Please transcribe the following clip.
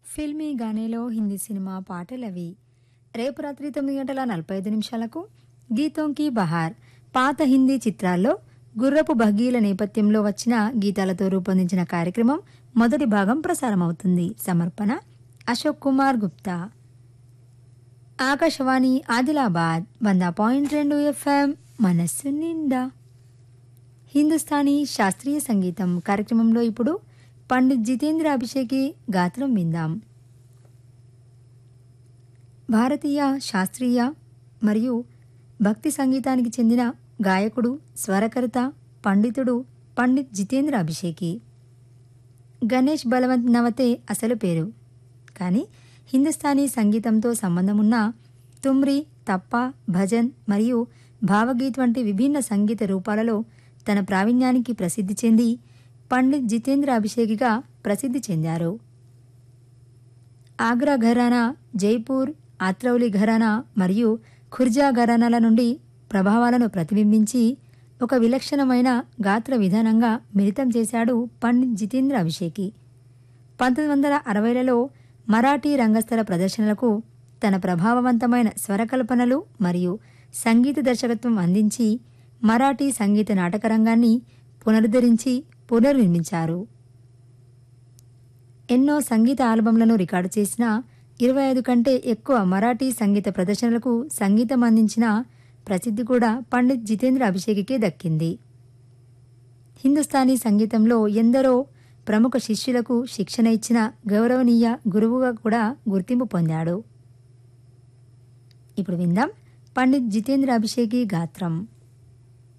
ఫిల్మీ గానేలో హిందీ సినిమా పాటలవి రేపు రాత్రి తొమ్మిది గంటల నలభై ఐదు నిమిషాలకు గీతోంకి బహార్ పాత హిందీ చిత్రాల్లో గుర్రపు బగ్గీల నేపథ్యంలో వచ్చిన గీతాలతో రూపొందించిన కార్యక్రమం మొదటి భాగం ప్రసారమవుతుంది సమర్పణ అశోక్ కుమార్ గుప్తా ఆకాశవాణి ఆదిలాబాద్ వంద పాయింట్ రెండు ఎఫ్ఎం మనస్సు నిండా హిందుస్థానీ శాస్త్రీయ సంగీతం కార్యక్రమంలో ఇప్పుడు పండిత్ జితేంద్ర అభిషేకి గాత్రం విందాం భారతీయ శాస్త్రీయ మరియు భక్తి సంగీతానికి చెందిన గాయకుడు స్వరకర్త పండితుడు పండిత్ జితేంద్ర అభిషేకి గణేష్ బలవంత్ నవతే అసలు పేరు కానీ హిందుస్థానీ సంగీతంతో సంబంధం ఉన్న తుమ్రి తప్ప భజన్ మరియు భావగీత్ వంటి విభిన్న సంగీత రూపాలలో తన ప్రావీణ్యానికి ప్రసిద్ధి చెంది పండిత్ జితేంద్ర అభిషేకిగా ప్రసిద్ధి చెందారు ఆగ్రా ఘరానా జైపూర్ ఆత్రౌలి ఘరానా మరియు ఖుర్జా ఘరానాల నుండి ప్రభావాలను ప్రతిబింబించి ఒక విలక్షణమైన గాత్ర విధానంగా మిళితం చేశాడు పండిత్ జితేంద్ర అభిషేకి పంతొమ్మిది వందల అరవైలలో మరాఠీ రంగస్థల ప్రదర్శనలకు తన ప్రభావవంతమైన స్వరకల్పనలు మరియు సంగీత దర్శకత్వం అందించి మరాఠీ సంగీత నాటక రంగాన్ని పునరుద్ధరించి పునర్నిర్మించారు ఎన్నో సంగీత ఆల్బమ్లను రికార్డు చేసిన ఇరవై ఐదు కంటే ఎక్కువ మరాఠీ సంగీత ప్రదర్శనలకు సంగీతం అందించిన ప్రసిద్ధి కూడా పండిత్ జితేంద్ర అభిషేకికే దక్కింది హిందుస్థానీ సంగీతంలో ఎందరో ప్రముఖ శిష్యులకు శిక్షణ ఇచ్చిన గౌరవనీయ గురువుగా కూడా గుర్తింపు పొందాడు ఇప్పుడు విందాం పండిత్ జితేంద్ర అభిషేకి గాత్రం